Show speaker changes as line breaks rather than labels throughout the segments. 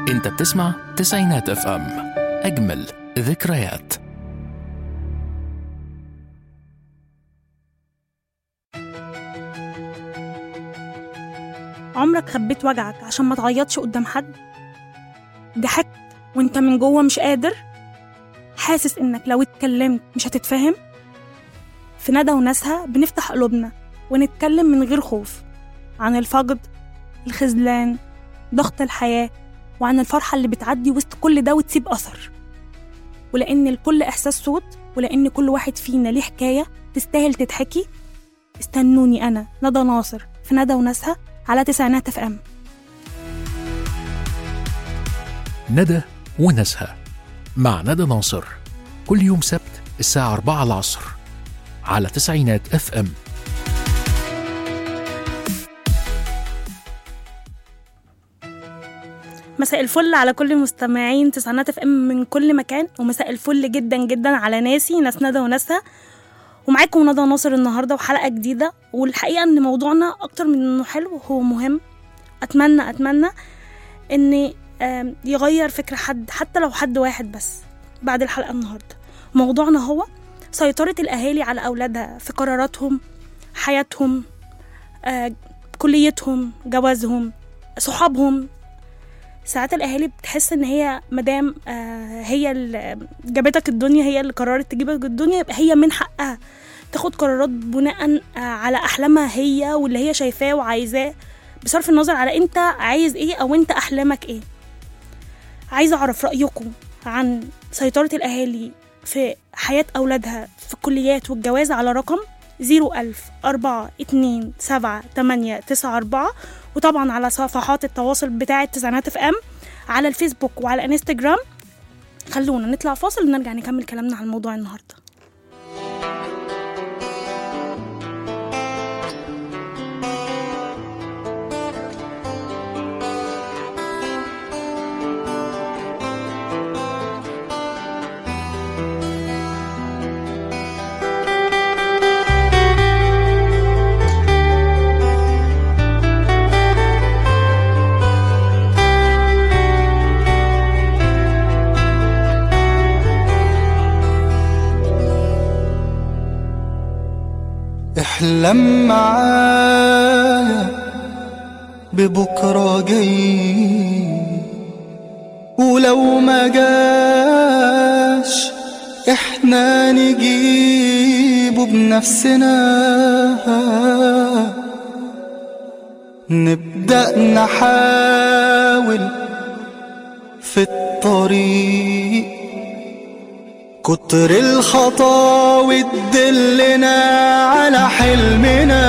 انت بتسمع تسعينات اف ام اجمل ذكريات
عمرك خبيت وجعك عشان ما تعيطش قدام حد ضحكت وانت من جوه مش قادر حاسس انك لو اتكلمت مش هتتفهم في ندى وناسها بنفتح قلوبنا ونتكلم من غير خوف عن الفقد الخذلان ضغط الحياة وعن الفرحة اللي بتعدي وسط كل ده وتسيب أثر ولأن الكل إحساس صوت ولأن كل واحد فينا ليه حكاية تستاهل تتحكي استنوني أنا ندى ناصر في ندى وناسها على تسعينات اف ام
ندى وناسها مع ندى ناصر كل يوم سبت الساعة 4 العصر على تسعينات اف ام
مساء الفل على كل مستمعين تسعينات اف ام من كل مكان ومساء الفل جدا جدا على ناسي ناس ندى وناسها ومعاكم ندى ناصر النهارده وحلقه جديده والحقيقه ان موضوعنا اكتر من انه حلو هو مهم اتمنى اتمنى ان آم، يغير فكر حد حتى لو حد واحد بس بعد الحلقه النهارده موضوعنا هو سيطره الاهالي على اولادها في قراراتهم حياتهم آه، كليتهم جوازهم صحابهم ساعات الاهالي بتحس ان هي مدام آه، هي اللي جابتك الدنيا هي اللي قررت تجيبك الدنيا يبقى هي من حقها تاخد قرارات بناء آه، على احلامها هي واللي هي شايفاه وعايزاه بصرف النظر على انت عايز ايه او انت احلامك ايه عايزه اعرف رايكم عن سيطره الاهالي في حياه اولادها في الكليات والجواز على رقم زيرو ألف أربعة اتنين سبعة تمانية تسعة أربعة وطبعا على صفحات التواصل بتاعة تسعينات اف ام على الفيسبوك وعلى انستجرام خلونا نطلع فاصل ونرجع نكمل كلامنا عن موضوع النهارده
احلم معايا ببكرة جاي ولو ما جاش احنا نجيبه بنفسنا نبدأ نحاول في الطريق كتر الخطاوي تدلنا على حلمنا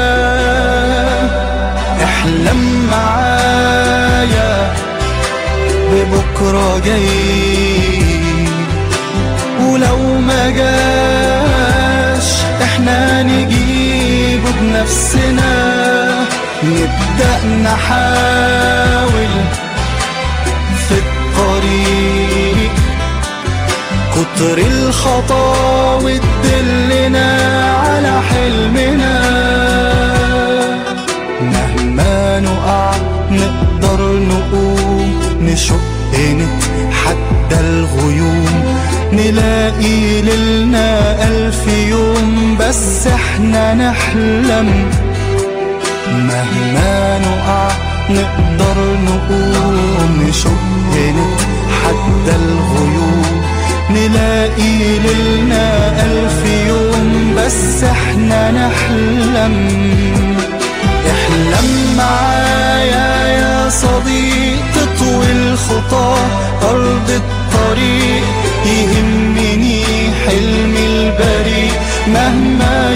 احلم معايا ببكرة جاي ولو ما جاش احنا نجيبه بنفسنا نبدأ نحاول في الطريق كتر الخطاوي تدلنا على حلمنا مهما نقع نقدر نقوم نشق نتحدى الغيوم نلاقي ليلنا ألف يوم بس احنا نحلم مهما نقع نقدر نقوم نشق نتحدى الغيوم نلاقي ليلنا ألف يوم بس احنا نحلم احلم معايا يا صديق تطوي الخطى أرض الطريق يهمني حلمي البريء مهما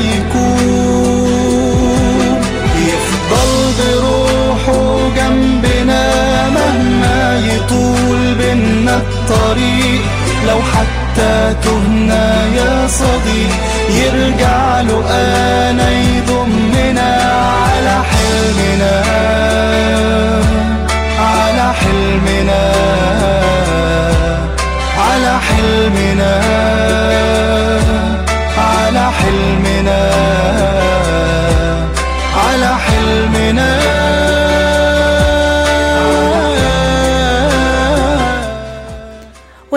يكون يفضل بروحه جنبنا مهما يطول بينا الطريق لو حتى تهنا يا صديق يرجع له انا يضمنا على حلمنا على حلمنا على حلمنا على حلمنا على حلمنا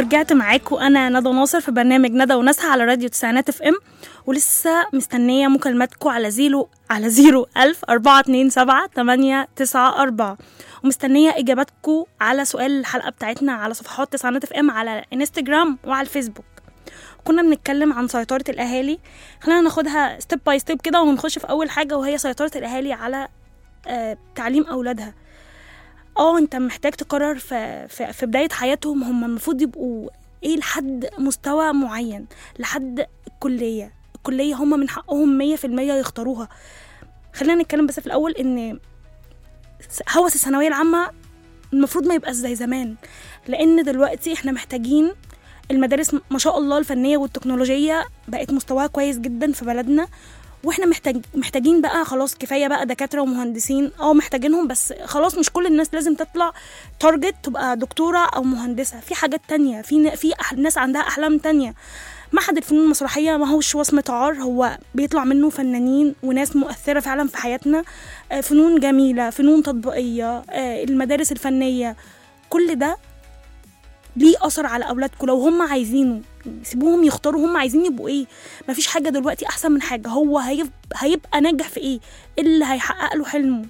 ورجعت معاكم انا ندى ناصر في برنامج ندى وناسها على راديو تسعينات اف ام ولسه مستنيه مكالماتكم على زيرو على زيرو ألف أربعة اتنين سبعة تمانية تسعة أربعة ومستنية إجاباتكم على سؤال الحلقة بتاعتنا على صفحات تسعينات اف ام على انستجرام وعلى الفيسبوك كنا بنتكلم عن سيطرة الأهالي خلينا ناخدها ستيب باي ستيب كده ونخش في أول حاجة وهي سيطرة الأهالي على آه، تعليم أولادها اه انت محتاج تقرر في, في, في بداية حياتهم هم المفروض يبقوا ايه لحد مستوى معين لحد الكلية الكلية هم من حقهم مية في المية يختاروها خلينا نتكلم بس في الأول إن س- هوس الثانوية العامة المفروض ما يبقاش زي زمان لأن دلوقتي احنا محتاجين المدارس ما شاء الله الفنية والتكنولوجية بقت مستواها كويس جدا في بلدنا واحنا محتاج محتاجين بقى خلاص كفايه بقى دكاتره ومهندسين اه محتاجينهم بس خلاص مش كل الناس لازم تطلع تارجت تبقى دكتوره او مهندسه في حاجات تانية في ن- في أح- ناس عندها احلام تانية معهد الفنون المسرحيه ما هوش وصمه عار هو بيطلع منه فنانين وناس مؤثره فعلا في حياتنا آه، فنون جميله فنون تطبيقيه آه، المدارس الفنيه كل ده ليه اثر على اولادكم لو هم عايزينه سيبوهم يختاروا هم عايزين يبقوا ايه مفيش حاجه دلوقتي احسن من حاجه هو هيب... هيبقى ناجح في ايه إيه اللي هيحقق له حلمه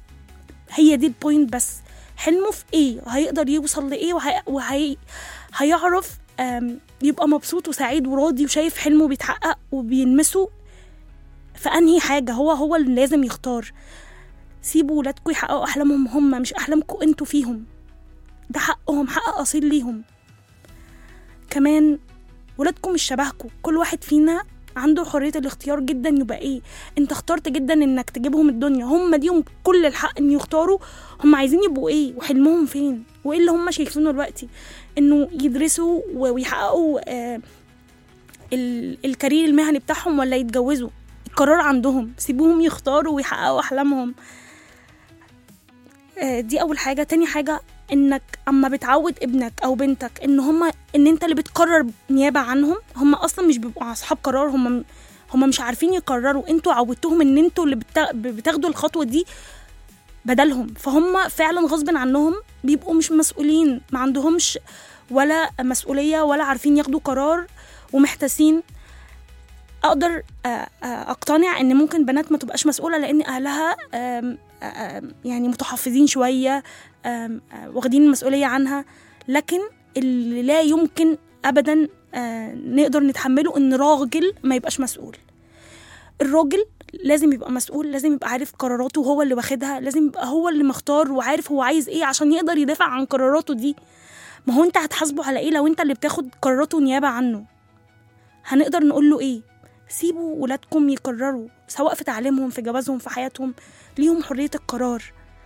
هي دي البوينت بس حلمه في ايه وهيقدر يوصل لايه وهي... وهي... هيعرف آم، يبقى مبسوط وسعيد وراضي وشايف حلمه بيتحقق وبيلمسه في انهي حاجه هو هو اللي لازم يختار سيبوا ولادكم يحققوا احلامهم هم مش احلامكم انتوا فيهم ده حقهم حق اصيل ليهم كمان ولادكم مش شبهكم كل واحد فينا عنده حرية الاختيار جدا يبقى ايه انت اخترت جدا انك تجيبهم الدنيا هم ليهم كل الحق ان يختاروا هم عايزين يبقوا ايه وحلمهم فين وايه اللي هم شايفينه دلوقتي انه يدرسوا و- ويحققوا آه ال- الكارير المهني بتاعهم ولا يتجوزوا القرار عندهم سيبوهم يختاروا ويحققوا احلامهم آه، دي اول حاجه تاني حاجه انك اما بتعود ابنك او بنتك ان هما ان انت اللي بتقرر نيابه عنهم هم اصلا مش بيبقوا اصحاب قرار هم هم مش عارفين يقرروا انتوا عودتوهم ان انتوا اللي بتا- بتاخدوا الخطوه دي بدلهم فهم فعلا غصب عنهم بيبقوا مش مسؤولين ما عندهمش ولا مسؤوليه ولا عارفين ياخدوا قرار ومحتاسين اقدر آه، آه، اقتنع ان ممكن بنات ما تبقاش مسؤوله لان اهلها آم، آم، يعني متحفظين شويه آم، آه، واخدين المسؤوليه عنها لكن اللي لا يمكن ابدا آه، نقدر نتحمله ان راجل ما يبقاش مسؤول الراجل لازم يبقى مسؤول لازم يبقى عارف قراراته هو اللي واخدها لازم يبقى هو اللي مختار وعارف هو عايز ايه عشان يقدر يدافع عن قراراته دي ما هو انت هتحاسبه على ايه لو انت اللي بتاخد قراراته نيابه عنه هنقدر نقول له ايه سيبوا ولادكم يقرروا سواء في تعليمهم في جوازهم في حياتهم ليهم حرية القرار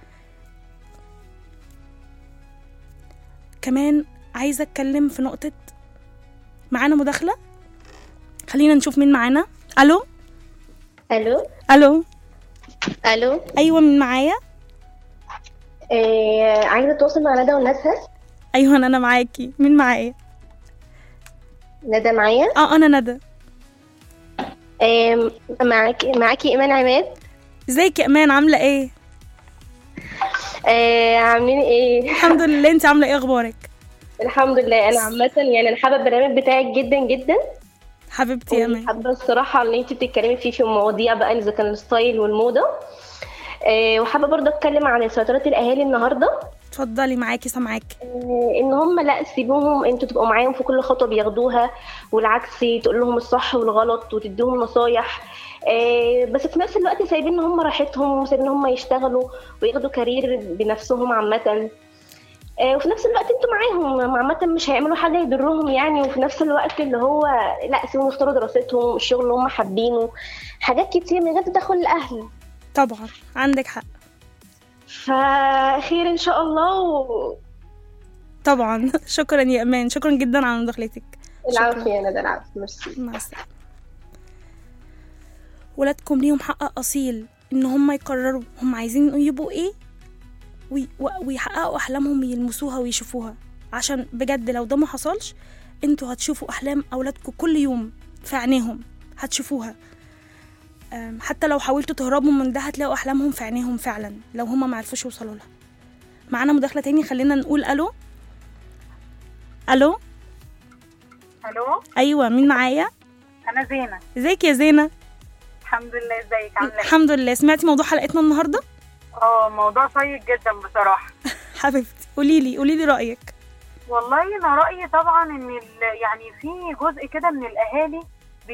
كمان عايزة أتكلم في نقطة معانا مداخلة خلينا نشوف مين معانا ألو
الو
ألو
الو
أيوة مين معايا
إيه عايزه اتواصل مع ندى وناسها
أيوة أنا معاكي مين معايا
ندى معايا
اه أنا ندى
إيه معاكي معاكي ايمان عماد
ازيك يا إيمان عاملة ايه
إيه عاملين ايه
الحمد لله انت عاملة ايه أخبارك
الحمد لله انا عامه يعني انا حابه البرنامج بتاعك جدا جدا
حبيبتي يا إيمان
حابه الصراحه ان انت بتتكلمي فيه في مواضيع بقى اذا كان الستايل والموضه إيه وحابه برضه اتكلم عن سيطره الاهالي النهارده
اتفضلي معاكي سامعاكي
إيه ان هم لا سيبوهم انتوا تبقوا معاهم في كل خطوه بياخدوها والعكس تقول لهم الصح والغلط وتديهم نصايح إيه بس في نفس الوقت سايبين ان هم راحتهم وسايبين ان هم يشتغلوا وياخدوا كارير بنفسهم عامه إيه وفي نفس الوقت انتوا معاهم عامه مش هيعملوا حاجه يضرهم يعني وفي نفس الوقت اللي هو لا سيبهم يختاروا دراستهم الشغل اللي هم حابينه حاجات كتير من غير تدخل الاهل
طبعا عندك حق
فخير ان شاء الله و...
طبعا شكرا يا إيمان شكرا جدا على مداخلتك
العفو يا ندى العفو ميرسي
مع السلامة ولادكم ليهم حق أصيل إن هم يقرروا هم عايزين يبقوا إيه وي- و- ويحققوا أحلامهم ويلمسوها ويشوفوها عشان بجد لو ده ما حصلش انتوا هتشوفوا أحلام أولادكم كل يوم في عينيهم هتشوفوها أم، حتى لو حاولتوا تهربوا من ده هتلاقوا أحلامهم في عينيهم فعلا لو هما معرفوش يوصلوا لها معانا مداخلة تاني خلينا نقول ألو ألو
الو
ايوه مين معايا
انا زينه
ازيك يا زينه
الحمد لله ازيك عامله ايه
الحمد لله سمعتي موضوع حلقتنا النهارده
اه موضوع شيق جدا بصراحه
حبيبتي قولي لي قولي لي رايك
والله انا رايي طبعا ان ال- يعني في جزء كده من الاهالي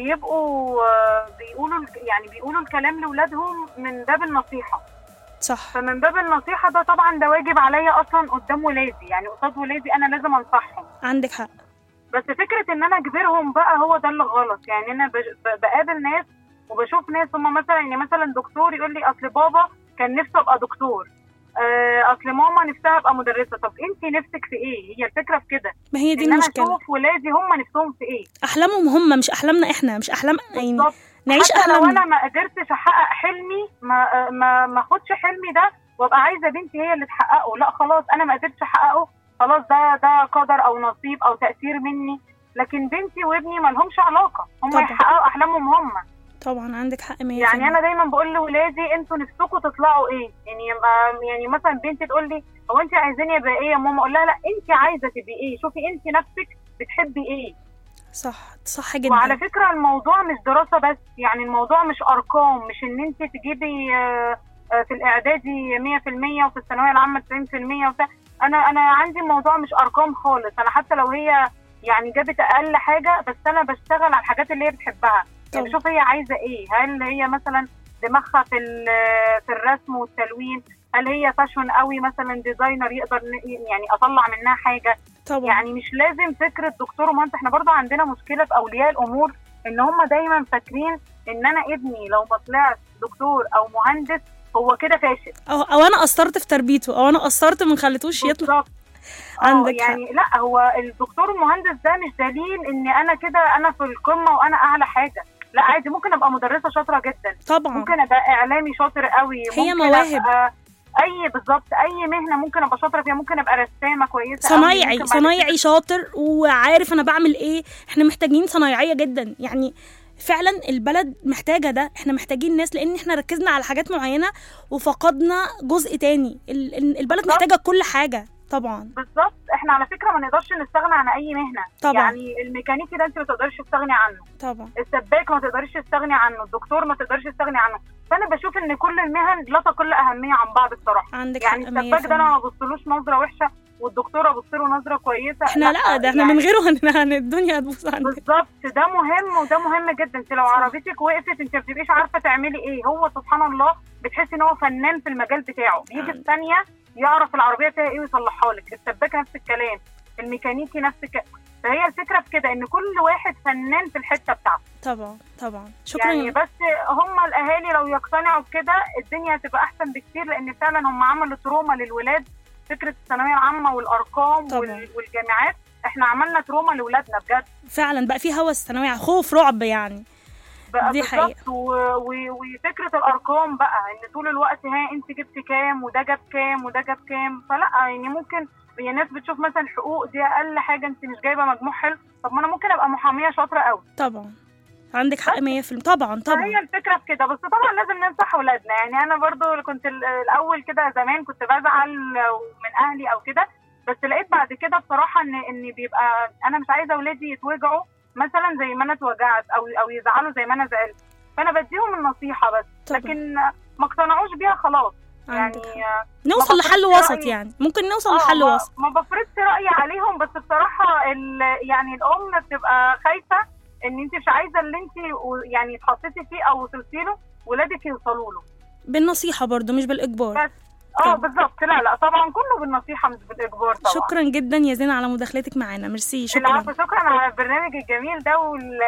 بيبقوا آه، بيقولوا ال- يعني بيقولوا الكلام لاولادهم من باب النصيحه
صح
فمن باب النصيحه ده طبعا ده واجب عليا اصلا قدام ولادي يعني قصاد ولادي انا لازم انصحهم
عندك حق
بس فكره ان انا اجبرهم بقى هو ده اللي غلط يعني انا بج- ب- بقابل ناس وبشوف ناس هم مثلا يعني مثلا دكتور يقول لي اصل بابا كان نفسه ابقى دكتور آه، اصل ماما نفسها ابقى مدرسه طب انت نفسك في ايه هي الفكره في كده
ما هي دي
ان انا
المشكله
اشوف ولادي هم نفسهم في ايه
احلامهم هم مش احلامنا احنا مش احلام يعني
بالظبط
نعيش
حتى لو انا
احلامنا
ما قدرتش احقق حلمي ما ما ما اخدش حلمي ده وابقى عايزه بنتي هي اللي تحققه لا خلاص انا ما قدرتش احققه خلاص ده ده قدر او نصيب او تاثير مني لكن بنتي وابني ما لهمش علاقه هم
طبعا.
يحققوا احلامهم هم
طبعا عندك حق 100%
يعني انا دايما بقول لاولادي انتوا نفسكم تطلعوا ايه يعني يبقى يعني مثلا بنتي تقول لي هو انت عايزاني ابقى ايه يا ماما اقول لها لا انت عايزه تبقي ايه شوفي انت نفسك بتحبي ايه
صح صح جدا
وعلى فكره الموضوع مش دراسه بس يعني الموضوع مش ارقام مش ان انت تجيبي آه، آه، في الاعدادي 100% وفي الثانويه العامه 90% وبتاع انا انا عندي الموضوع مش ارقام خالص انا حتى لو هي يعني جابت اقل حاجه بس انا بشتغل على الحاجات اللي هي بتحبها يعني
طبعا.
بشوف هي عايزه ايه هل هي مثلا دماغها في ال- في الرسم والتلوين هل هي فاشون قوي مثلا ديزاينر يقدر ن- يعني اطلع منها حاجه
طبعا
يعني مش لازم فكره دكتور ومهندس احنا برضه عندنا مشكله في اولياء الامور ان هم دايما فاكرين ان انا ابني لو ما طلعش دكتور او مهندس هو كده فاشل
او او انا قصرت في تربيته او انا قصرت ما خليتوش يطلع
بالظبط آه،
عندك حق.
يعني لا هو الدكتور المهندس ده مش دليل ان انا كده انا في القمه وانا اعلى حاجه لا عادي ممكن ابقى مدرسه شاطره جدا
طبعا
ممكن ابقى اعلامي شاطر قوي
هي
ممكن
مواهب.
أبقى اي بالظبط اي مهنه ممكن ابقى شاطره فيها ممكن ابقى رسامه كويسه أوي،
صنايعي
ممكن بعد
صنايعي شاطر وعارف انا بعمل ايه احنا محتاجين صنايعيه جدا يعني فعلا البلد محتاجه ده احنا محتاجين ناس لان احنا ركزنا على حاجات معينه وفقدنا جزء تاني ال- ال- البلد
بالظبط.
محتاجه كل حاجه طبعا
بالظبط احنا على فكره ما نقدرش نستغنى عن اي مهنه
طبعا.
يعني الميكانيكي ده انت ما تقدرش تستغني عنه
طبعا
السباك ما تقدرش تستغني عنه الدكتور ما تقدرش تستغني عنه فانا بشوف ان كل المهن لا تقل اهميه عن بعض بصراحه
عندك
يعني
حق
السباك ده انا
100%.
ما ببصلوش نظره وحشه والدكتور ابص له نظره كويسه
احنا لا ده احنا
يعني
من غيره هن- هن- الدنيا هتبوظ عندنا
بالظبط ده مهم وده مهم جدا انت لو عربيتك وقفت انت ما بتبقيش عارفه تعملي ايه هو سبحان الله بتحسي ان هو فنان في المجال بتاعه بيجي في
عندك.
ثانيه يعرف العربيه فيها ايه ويصلحها لك السباك نفس الكلام الميكانيكي نفس الكلام فهي الفكره في كده ان كل واحد فنان في الحته بتاعته
طبعا طبعا شكرا
يعني بس هم الاهالي لو يقتنعوا بكده الدنيا هتبقى احسن بكتير لان فعلا هم عملوا تروما للولاد فكره الثانويه العامه والارقام
طبعا.
وال- والجامعات احنا عملنا تروما لاولادنا بجد
فعلا بقى في هوس ثانويه خوف رعب يعني
بقى
دي
بالظبط
حقيقة.
و- و- وفكره الارقام بقى ان طول الوقت ها انت جبت كام وده جاب كام وده جاب كام فلا يعني ممكن هي ناس بتشوف مثلا الحقوق دي اقل حاجه انت مش جايبه مجموع حلو طب ما انا ممكن ابقى محاميه شاطره قوي
طبعا عندك حق 100% طبعا
فهي
طبعا
الفكره في كده بس طبعا لازم ننصح اولادنا يعني انا برضو كنت ال- الاول كده زمان كنت بزعل من اهلي او كده بس لقيت بعد كده بصراحه ان ان بيبقى انا مش عايزه اولادي يتوجعوا مثلا زي ما انا اتوجعت او او يزعلوا زي ما انا زعلت فانا بديهم النصيحه بس
طبعا
لكن ما اقتنعوش بيها خلاص يعني
عندك حق. نوصل
ما
لحل
بفرضش
وسط
رأيي.
يعني ممكن نوصل
آه،
لحل
ما-
وسط
ما بفرضش رايي عليهم بس بصراحه ال- يعني الام بتبقى خايفه ان انت مش عايزه اللي انت يعني اتحطيتي فيه او وصلتي له ولادك يوصلوا له
بالنصيحه برضو مش بالاجبار
بس اه
طب.
بالظبط لا لا طبعا كله بالنصيحه مش بالاجبار طبعا
شكرا جدا يا زينة على مداخلتك معانا ميرسي شكرا
العفو شكرا على البرنامج الجميل ده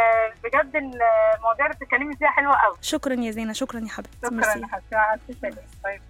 وبجد المواضيع اللي بتتكلمي فيها حلوه قوي
شكرا يا زينة شكرا يا حبيبتي
شكرا
ميرسي
يا حبيبتي مع الف سلامه طيب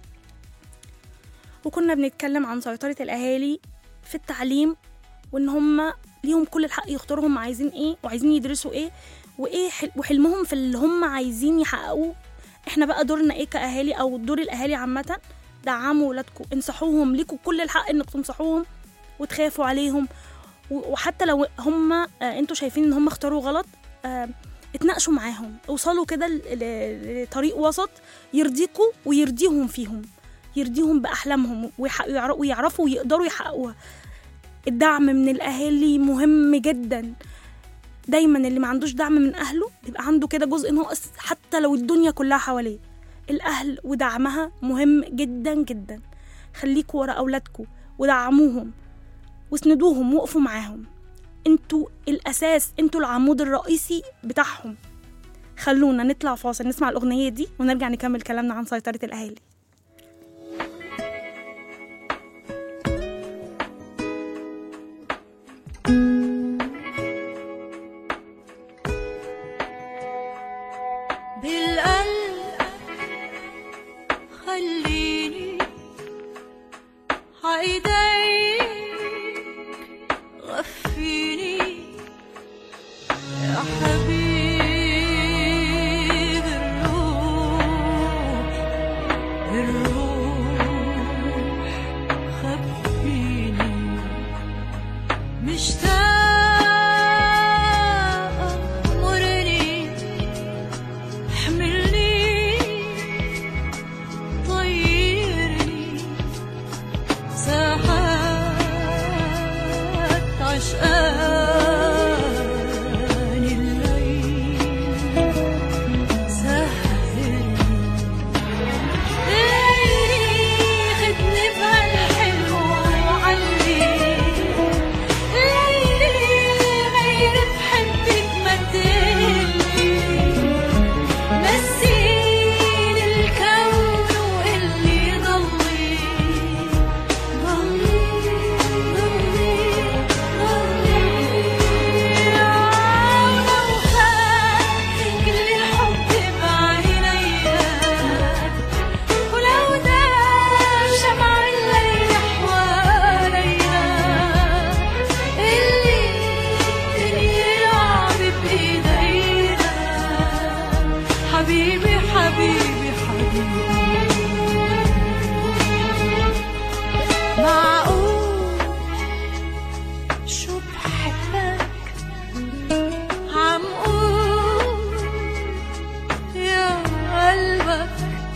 وكنا بنتكلم عن سيطرة الأهالي في التعليم وإن هم ليهم كل الحق يختاروا هم عايزين إيه وعايزين يدرسوا إيه وإيه حل- وحلمهم في اللي هم عايزين يحققوه إحنا بقى دورنا إيه كأهالي أو دور الأهالي عامة دعموا ولادكم انصحوهم ليكوا كل الحق إنك تنصحوهم وتخافوا عليهم و- وحتى لو هم آه، انتوا شايفين ان هم اختاروا غلط آه، اتناقشوا معاهم اوصلوا كده ل- ل- لطريق وسط يرضيكوا ويرضيهم فيهم يرضيهم بأحلامهم ويح- ويعر- ويعرفوا ويقدروا يحققوها الدعم من الأهالي مهم جدا دايما اللي ما عندوش دعم من اهله بيبقى عنده كده جزء ناقص حتى لو الدنيا كلها حواليه الاهل ودعمها مهم جدا جدا خليكوا ورا اولادكم ودعموهم واسندوهم وقفوا معاهم انتوا الاساس انتوا العمود الرئيسي بتاعهم خلونا نطلع فاصل نسمع الاغنيه دي ونرجع نكمل كلامنا عن سيطره الاهالي
بالقلب خليني عايديك غفيني يا حبيب الروح الروح خبيني مشتاقة مرني حملني طيرني ساعات عشقان الليل سهرني خدني بهالحلو وعلي ليلي غير بحبك ما تقلي نسيني الكون وقلي ضلي ضلي ضلي ضلي ولو خاف كل الحب بعينيا ولو دار شمع الليل حوالينا اللي يلعب بإيدينا حبيبي حبيبي حبيبي معقول شو بحبك عم قول يا قلبك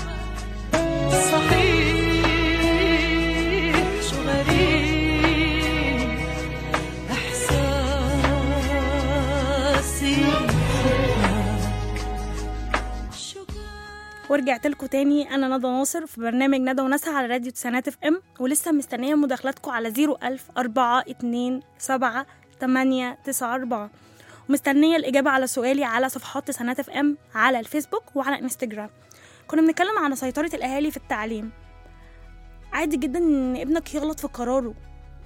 صحيح شو غريب إحساسي بحبك شو
ورجعت لكم تاني انا ندى ناصر في برنامج ندى وناسها على راديو تسعينات اف ام ولسه مستنيه مداخلاتكم على 01000 4 2 7 8 9 4 ومستنيه الاجابه على سؤالي على صفحات تسعينات اف ام على الفيسبوك وعلى انستجرام كنا بنتكلم عن سيطره الاهالي في التعليم عادي جدا ان ابنك يغلط في قراره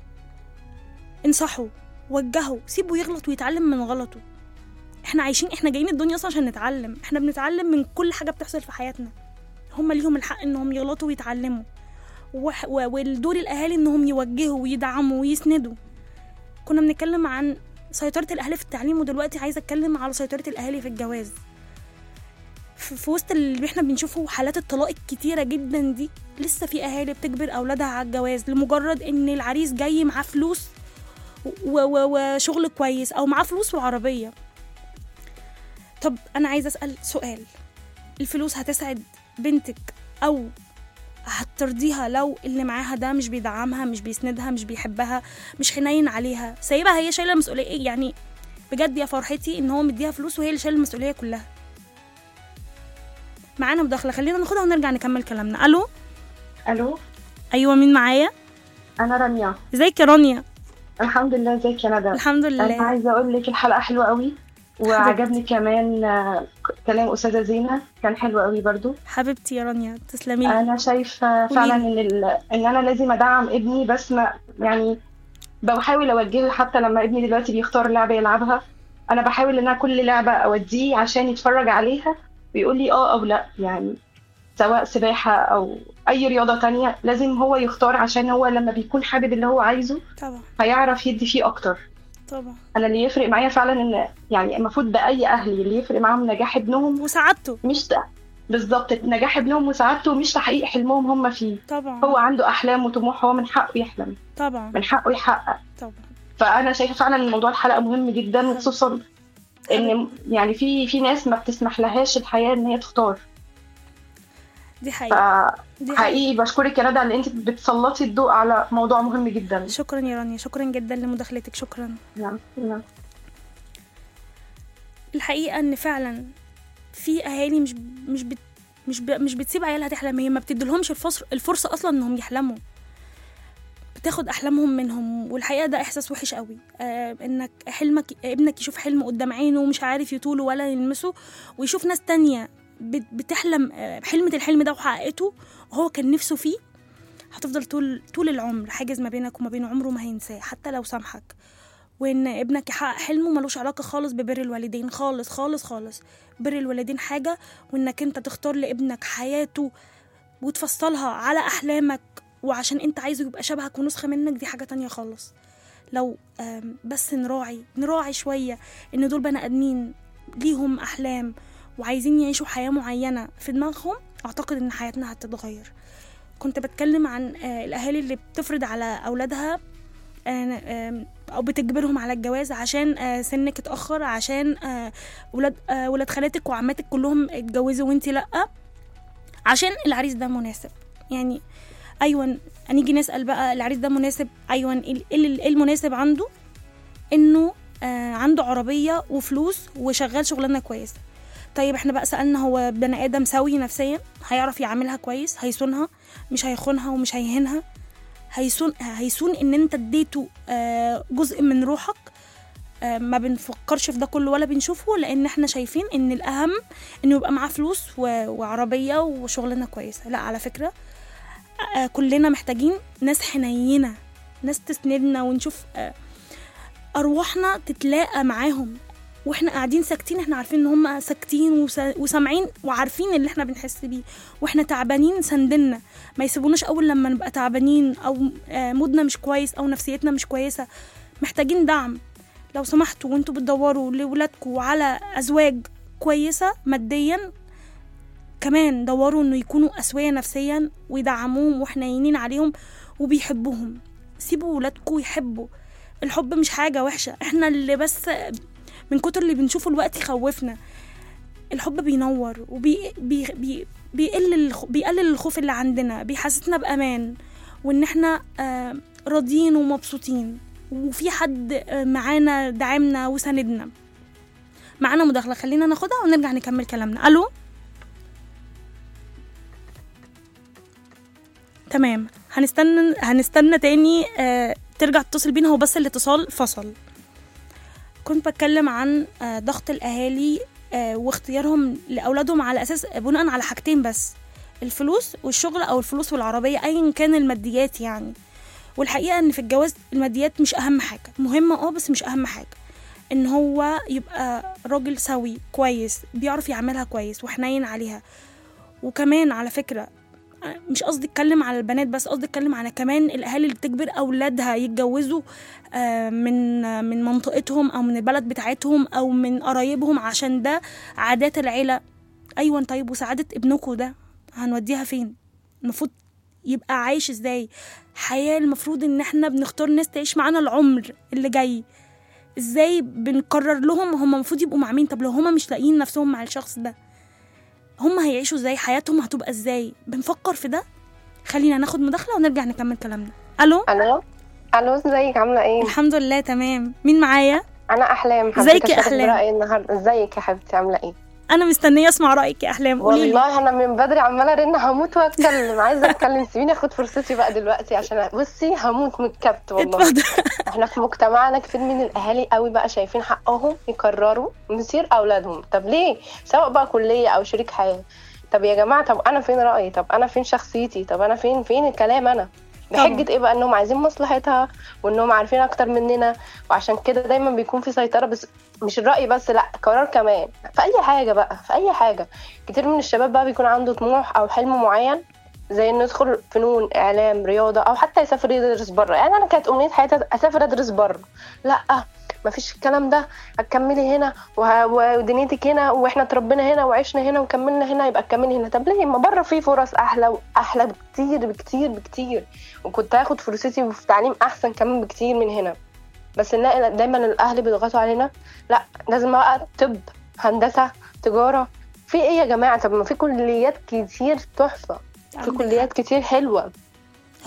انصحه وجهه سيبه يغلط ويتعلم من غلطه احنا عايشين احنا جايين الدنيا اصلا عشان نتعلم احنا بنتعلم من كل حاجه بتحصل في حياتنا هم ليهم الحق انهم يغلطوا ويتعلموا وح- و- والدور الاهالي انهم يوجهوا ويدعموا ويسندوا كنا بنتكلم عن سيطرة الأهالي في التعليم ودلوقتي عايزة أتكلم على سيطرة الأهالي في الجواز في في وسط اللي احنا بنشوفه حالات الطلاق الكتيرة جدا دي لسه في أهالي بتجبر أولادها على الجواز لمجرد إن العريس جاي معاه فلوس و- و- وشغل كويس أو معاه فلوس وعربية طب أنا عايزة أسأل سؤال الفلوس هتسعد بنتك أو هترضيها لو اللي معاها ده مش بيدعمها مش بيسندها مش بيحبها مش حنين عليها سايبها هي شايله المسؤوليه يعني بجد يا فرحتي ان هو مديها فلوس وهي اللي شايله المسؤوليه كلها معانا مداخله خلينا ناخدها ونرجع نكمل كلامنا الو
الو
ايوه مين معايا
انا رانيا
ازيك يا رانيا
الحمد لله ازيك يا ندى
الحمد
انا
لله
عايزه اقول لك الحلقه حلوه قوي وعجبني كمان آه، كلام استاذه زينه كان حلو قوي برضو
حبيبتي يا رانيا تسلمي لي
انا شايفه فعلا ان ال... ان انا لازم ادعم ابني بس ما يعني بحاول اوجهه حتى لما ابني دلوقتي بيختار لعبه يلعبها انا بحاول ان انا كل لعبه اوديه عشان يتفرج عليها ويقول لي اه او لا يعني سواء سباحه او اي رياضه تانية لازم هو يختار عشان هو لما بيكون حابب اللي هو عايزه
طبعا
هيعرف يدي فيه اكتر
طبعا
انا اللي يفرق معايا فعلا ان يعني المفروض ده اي اهلي اللي يفرق معاهم نجاح ابنهم
وسعادته
مش ت- بالظبط نجاح ابنهم وسعادته مش تحقيق حلمهم هم فيه
طبعا
هو عنده احلام وطموح هو من حقه يحلم
طبعا
من حقه يحقق
طبعا
فانا شايفه فعلا ان موضوع الحلقه مهم جدا وخصوصا ان يعني في في ناس ما بتسمح لهاش الحياه ان هي تختار
دي حقيقة دي حقيقة
فحقيقي بشكرك يا ندى ان انت بتسلطي الضوء على موضوع مهم جدا
شكرا يا رانيا شكرا جدا لمداخلتك شكرا
نعم نعم
الحقيقه ان فعلا في اهالي مش مش بت مش ب... مش بتسيب عيالها تحلم هي ما بتديلهمش الفرصه الفرصه اصلا انهم يحلموا بتاخد احلامهم منهم والحقيقه ده احساس وحش قوي آه انك حلمك ابنك يشوف حلم قدام عينه ومش عارف يطوله ولا يلمسه ويشوف ناس تانية بت- بتحلم آه، حلمت الحلم ده وحققته وهو كان نفسه فيه هتفضل طول طول العمر حاجز ما بينك وما بينه عمره ما هينساه حتى لو سامحك وان ابنك يحقق حلمه ملوش علاقه خالص ببر الوالدين خالص خالص خالص بر الوالدين حاجه وانك انت تختار لابنك حياته وتفصلها على احلامك وعشان انت عايزه يبقى شبهك ونسخه منك دي حاجه تانية خالص لو آم، بس نراعي نراعي شويه ان دول بني ادمين ليهم احلام وعايزين يعيشوا حياه معينه في دماغهم اعتقد ان حياتنا هتتغير كنت بتكلم عن آه، الاهالي اللي بتفرض على اولادها آه، آم، او بتجبرهم على الجواز عشان آه، سنك اتاخر عشان آه، ولاد آه، ولاد خالاتك وعماتك كلهم اتجوزوا وانتي لا عشان العريس ده مناسب يعني ايوه نيجي نسال بقى العريس ده مناسب ايوه ايه ال- إيه المناسب عنده انه آه عنده عربيه وفلوس وشغال شغلانه كويسه طيب احنا بقى سالنا هو بني ادم سوي نفسيا هيعرف يعاملها كويس هيصونها مش هيخونها ومش هيهينها هيصون هيصون ان انت اديته آه جزء من روحك آه ما بنفكرش في ده كله ولا بنشوفه لان احنا شايفين ان الاهم انه يبقى معاه فلوس و- وعربيه وشغلانه كويسه لا على فكره آه، كلنا محتاجين ناس حنينة ناس تسندنا ونشوف آه، أرواحنا تتلاقى معاهم واحنا قاعدين ساكتين احنا عارفين ان هم ساكتين وسا- وسامعين وعارفين اللي احنا بنحس بيه واحنا تعبانين سندنا ما يسيبوناش اول لما نبقى تعبانين او آه، مودنا مش كويس او نفسيتنا مش كويسه محتاجين دعم لو سمحتوا وانتوا بتدوروا لولادكم على ازواج كويسه ماديا كمان دوروا انه يكونوا اسويه نفسيا ويدعموهم وحنينين عليهم وبيحبوهم سيبوا ولادكم يحبوا الحب مش حاجه وحشه احنا اللي بس من كتر اللي بنشوفه الوقت يخوفنا الحب بينور وبي بي بي بيقل الخ- بيقلل الخوف اللي عندنا بيحسسنا بامان وان احنا آه، راضيين ومبسوطين وفي حد آه، معانا دعمنا وساندنا معانا مداخله خلينا ناخدها ونرجع نكمل كلامنا الو تمام هنستنى هنستنى تاني آه ترجع تتصل بينا هو بس الاتصال فصل كنت بتكلم عن آه ضغط الاهالي آه واختيارهم لاولادهم على اساس بناء على حاجتين بس الفلوس والشغل او الفلوس والعربيه ايا كان الماديات يعني والحقيقه ان في الجواز الماديات مش اهم حاجه مهمه اه بس مش اهم حاجه ان هو يبقى راجل سوي كويس بيعرف يعملها كويس وحنين عليها وكمان على فكره مش قصدي اتكلم على البنات بس قصدي اتكلم على كمان الاهالي اللي بتجبر اولادها يتجوزوا آه، من آه، من منطقتهم او من البلد بتاعتهم او من قرايبهم عشان ده عادات العيله ايوه طيب وسعاده ابنكم ده هنوديها فين المفروض يبقى عايش ازاي حياه المفروض ان احنا بنختار ناس تعيش معانا العمر اللي جاي ازاي بنقرر لهم هم المفروض يبقوا مع مين طب لو هم مش لاقيين نفسهم مع الشخص ده هم هيعيشوا ازاي حياتهم هتبقى ازاي بنفكر في ده خلينا ناخد مداخله ونرجع نكمل كلامنا الو
الو الو ازيك عامله ايه
الحمد لله تمام مين معايا
انا احلام
ازيك
حبيت
يا
أشارك
أحلام؟
برأيي النهارده ازيك يا حبيبتي عامله ايه
انا مستنيه اسمع رايك يا احلام قولي لي
والله انا من بدري عماله ارن هموت واتكلم عايزه اتكلم سيبيني اخد فرصتي بقى دلوقتي عشان بصي هموت من الكبت والله
اتفضل
احنا في مجتمعنا كتير من الاهالي قوي بقى شايفين حقهم يقرروا مصير اولادهم طب ليه سواء بقى كليه او شريك حياه طب يا جماعه طب انا فين رايي طب انا فين شخصيتي طب انا فين فين الكلام انا بحجة ايه بقى انهم عايزين مصلحتها وانهم عارفين اكتر مننا وعشان كده دايما بيكون في سيطرة بس مش الرأي بس لا قرار كمان في اي حاجة بقى في اي حاجة كتير من الشباب بقى بيكون عنده طموح او حلم معين زي انه يدخل فنون اعلام رياضة او حتى يسافر يدرس بره يعني انا كانت امنية حياتي اسافر ادرس بره لا مفيش الكلام ده هتكملي هنا وه- ودنيتك هنا واحنا اتربينا هنا وعشنا هنا وكملنا هنا يبقى تكملي هنا طب ليه ما بره في فرص احلى واحلى بكتير بكتير بكتير وكنت هاخد فرصتي في تعليم احسن كمان بكتير من هنا بس نلاقي دايما الاهل بيضغطوا علينا لا لازم بقى طب هندسه تجاره في ايه يا جماعه طب ما في كليات كتير تحفه في
عندك
كليات كتير حلوه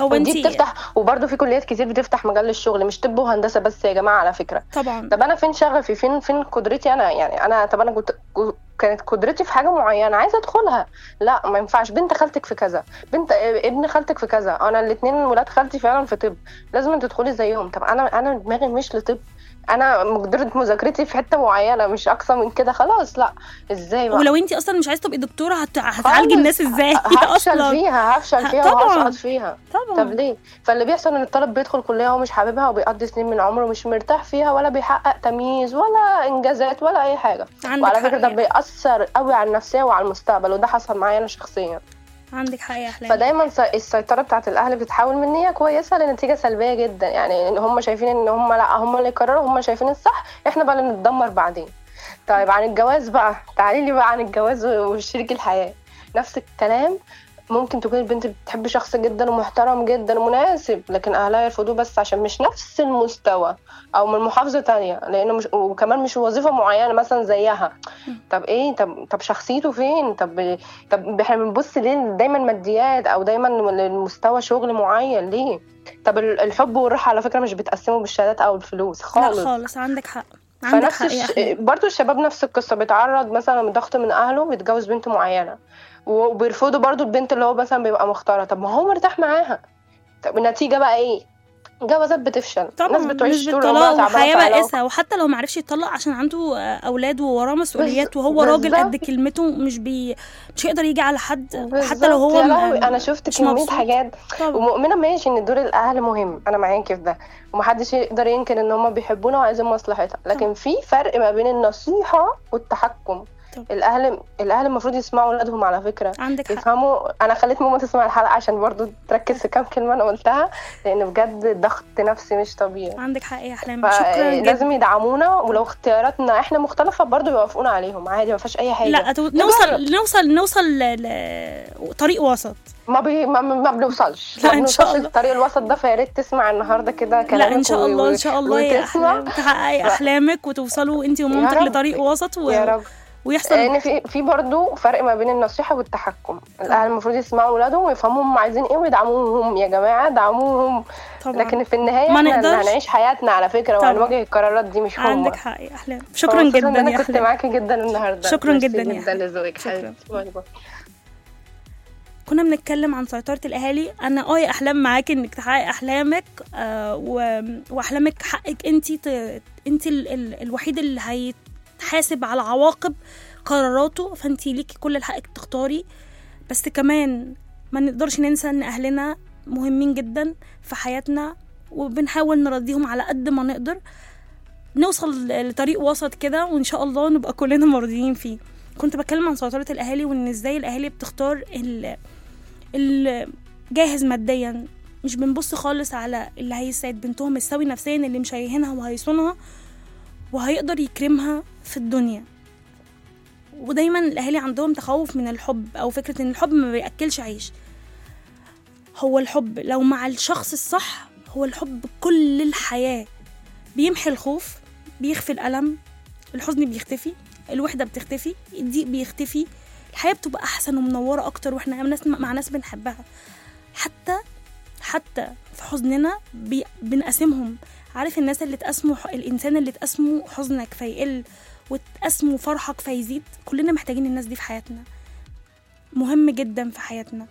هو
ودي
انت
بتفتح وبرده في كليات كتير بتفتح مجال للشغل مش طب وهندسه بس يا جماعه على فكره
طبعا
طب انا فين شغفي فين فين قدرتي انا يعني انا طب انا كنت كانت قدرتي في حاجه معينه عايزه ادخلها لا ما ينفعش بنت خالتك في كذا بنت ابن خالتك في كذا انا الاثنين ولاد خالتي فعلا في طب لازم تدخلي زيهم طب انا انا دماغي مش لطب انا قدرة مذاكرتي في حته معينه مش اقصى من كده خلاص لا ازاي بقى
ولو انت اصلا مش عايزه تبقي دكتوره هت... هتعالجي
خالص.
الناس ازاي
هفشل
اصلا
فيها هفشل فيها
طبعاً.
وهسقط فيها
طبعا
طب ليه فاللي بيحصل ان الطالب بيدخل كليه هو مش حاببها وبيقضي سنين من عمره مش مرتاح فيها ولا بيحقق تمييز ولا انجازات ولا اي حاجه
عندك
وعلى
حق
فكره ده
يعني.
بيأثر قوي على النفسيه وعلى المستقبل وده حصل معايا انا شخصيا
عندك حق يا احلام
فدايما س- السيطره بتاعت الاهل بتتحول من نيه كويسه لنتيجه سلبيه جدا يعني ان هم شايفين ان هم لا هم اللي يقرروا هم شايفين الصح احنا بقى اللي بنتدمر بعدين طيب عن الجواز بقى تعالي لي بقى عن الجواز وشريك الحياه نفس الكلام ممكن تكون البنت بتحب شخص جدا ومحترم جدا ومناسب لكن اهلها يرفضوه بس عشان مش نفس المستوى او من محافظه تانية لانه مش وكمان مش وظيفه معينه مثلا زيها طب ايه طب طب شخصيته فين طب طب احنا بنبص ليه دايما ماديات او دايما لمستوى شغل معين ليه طب ال- الحب والراحه على فكره مش بيتقسموا بالشهادات او الفلوس خالص
لا خالص عندك حق عندك
فنفس
حق يا
الش...
احلام
برضو الشباب نفس القصه بيتعرض مثلا لضغط من اهله بيتجوز بنت معينه وبيرفضوا برضو البنت اللي هو مثلا بيبقى مختارها طب ما هو مرتاح معاها طب النتيجه بقى ايه جوازات بتفشل
طبعا
الناس بتعيش
مش
طول عمرها
بالطلاق
تعبانه
وحياه
في علاقة.
بائسه وحتى لو معرفش يطلق عشان عنده آه، اولاد ووراه مسؤوليات
بز-
وهو راجل قد
بالظبط.
كلمته مش بي مش هيقدر يجي على حد حتى
بالظبط.
لو هو
يا
م-
لهوي انا شفت
مش
كميه
مبسوط.
حاجات
طبعا
ومؤمنه ماشي ان دور الاهل مهم انا معاكي في ده ومحدش يقدر ينكر ان هم بيحبونا وعايزين مصلحتها لكن في فرق ما بين النصيحه والتحكم
طبعا.
الاهل الاهل المفروض يسمعوا اولادهم على فكره
عندك حق
يفهموا انا خليت ماما تسمع الحلقه عشان برضو تركز في كام كلمه انا قلتها لان بجد ضغط نفسي مش طبيعي
عندك حق يا احلام شكرا جدا
فلازم يدعمونا ولو اختياراتنا احنا مختلفه برضو يوافقونا عليهم عادي ما فيهاش اي حاجه
لا تو- نوصل نوصل نوصل ل... ل... طريق وسط
ما, بي... ما, ما بنوصلش
لا،
ما
إن شاء
بنوصلش
الله.
للطريق الوسط ده فيا ريت تسمع النهارده كده
لا
كلامك
ان شاء
و-
الله
و-
ان شاء الله يا
وتسمع.
احلام تحققي
ف-
احلامك وتوصلوا انت ومامتك
رب.
لطريق وسط و...
يا رب
ويحصل
لان في في برضه فرق ما بين النصيحه والتحكم الاهل المفروض يسمعوا اولادهم ويفهموا هم عايزين ايه ويدعموهم يا جماعه دعموهم
طبعا
لكن في النهايه
ما
احنا اللي
نقدرش.
هنعيش حياتنا على فكره
طبعا.
وهنواجه القرارات دي مش هم
عندك حق يا احلام شكرا
فمبسوطة
جدا
ان انا
يا
كنت
احلام
معاكي جدا النهارده
شكراً
ميرسي
جدا يا
جدا
أحلام.
لذوقك
شكراً.
حبيبتي باي باي
كنا بنتكلم عن سيطرة الأهالي أنا اه يا أحلام معاكي إنك تحققي أحلامك آه و... وأحلامك حقك أنت ت... أنت ال... ال... الوحيد اللي هيتحاسب على عواقب قراراته فأنت ليكي كل الحق تختاري بس كمان ما نقدرش ننسى إن أهلنا مهمين جدا في حياتنا وبنحاول نرضيهم على قد ما نقدر نوصل لطريق وسط كده وإن شاء الله نبقى كلنا مرضيين فيه كنت بتكلم عن سيطرة الأهالي وإن إزاي الأهالي بتختار ال... الجاهز ماديا مش بنبص خالص على اللي هيسعد بنتهم السوي نفسيا اللي مش هيهينها وهيصونها وهيقدر يكرمها في الدنيا ودايما الاهالي عندهم تخوف من الحب او فكره ان الحب ما بياكلش عيش هو الحب لو مع الشخص الصح هو الحب كل الحياه بيمحي الخوف بيخفي الالم الحزن بيختفي الوحده بتختفي الضيق بيختفي الحياه بتبقى احسن ومنوره اكتر واحنا ناس مع ناس بنحبها حتى حتى في حزننا بي... بنقسمهم عارف الناس اللي تقسموا ح... الانسان اللي تقسمه حزنك فيقل وتقسمه فرحك فيزيد كلنا محتاجين الناس دي في حياتنا مهم جدا في حياتنا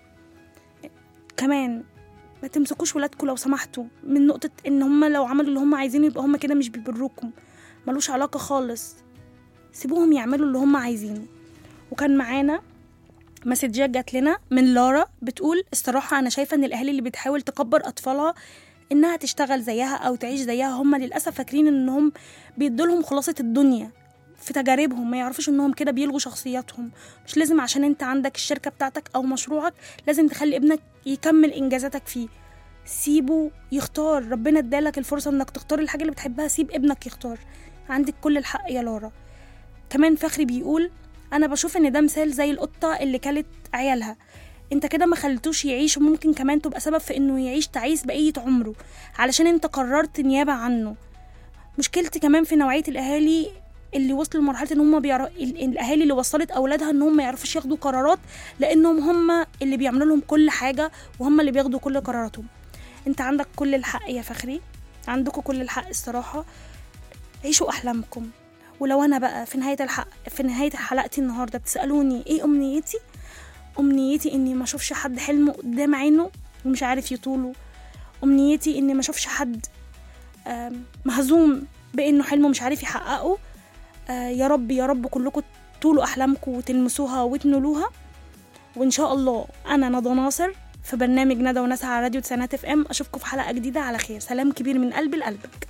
كمان ما تمسكوش ولادكم لو سمحتوا من نقطة ان هم لو عملوا اللي هم عايزينه يبقى هم كده مش بيبروكم ملوش علاقة خالص سيبوهم يعملوا اللي هم عايزينه وكان معانا مسجات جات لنا من لارا بتقول الصراحة أنا شايفة إن الأهالي اللي بتحاول تكبر أطفالها إنها تشتغل زيها أو تعيش زيها هم للأسف فاكرين إنهم بيدولهم خلاصة الدنيا في تجاربهم ما يعرفوش إنهم كده بيلغوا شخصياتهم مش لازم عشان أنت عندك الشركة بتاعتك أو مشروعك لازم تخلي ابنك يكمل إنجازاتك فيه سيبه يختار ربنا ادالك الفرصة إنك تختار الحاجة اللي بتحبها سيب ابنك يختار عندك كل الحق يا لارا كمان فخري بيقول انا بشوف ان ده مثال زي القطه اللي كلت عيالها انت كده ما خليتوش يعيش وممكن كمان تبقى سبب في انه يعيش تعيس بقيه عمره علشان انت قررت نيابه عنه مشكلتي كمان في نوعيه الاهالي اللي وصلوا لمرحله ان هم بيعر... ال- الاهالي اللي وصلت اولادها ان هم ما يعرفوش ياخدوا قرارات لانهم هم اللي بيعملوا لهم كل حاجه وهم اللي بياخدوا كل قراراتهم انت عندك كل الحق يا فخري عندكم كل الحق الصراحه عيشوا احلامكم ولو انا بقى في نهايه الحق في نهايه حلقتي النهارده بتسالوني ايه امنيتي امنيتي اني ما اشوفش حد حلمه قدام عينه ومش عارف يطوله امنيتي اني ما اشوفش حد آم، مهزوم بانه حلمه مش عارف يحققه آه، يا رب يا رب كلكم طولوا احلامكم وتلمسوها وتنولوها وان شاء الله انا ندى ناصر في برنامج ندى وناسها على راديو تسعينات اف ام اشوفكم في حلقه جديده على خير سلام كبير من قلبي لقلبك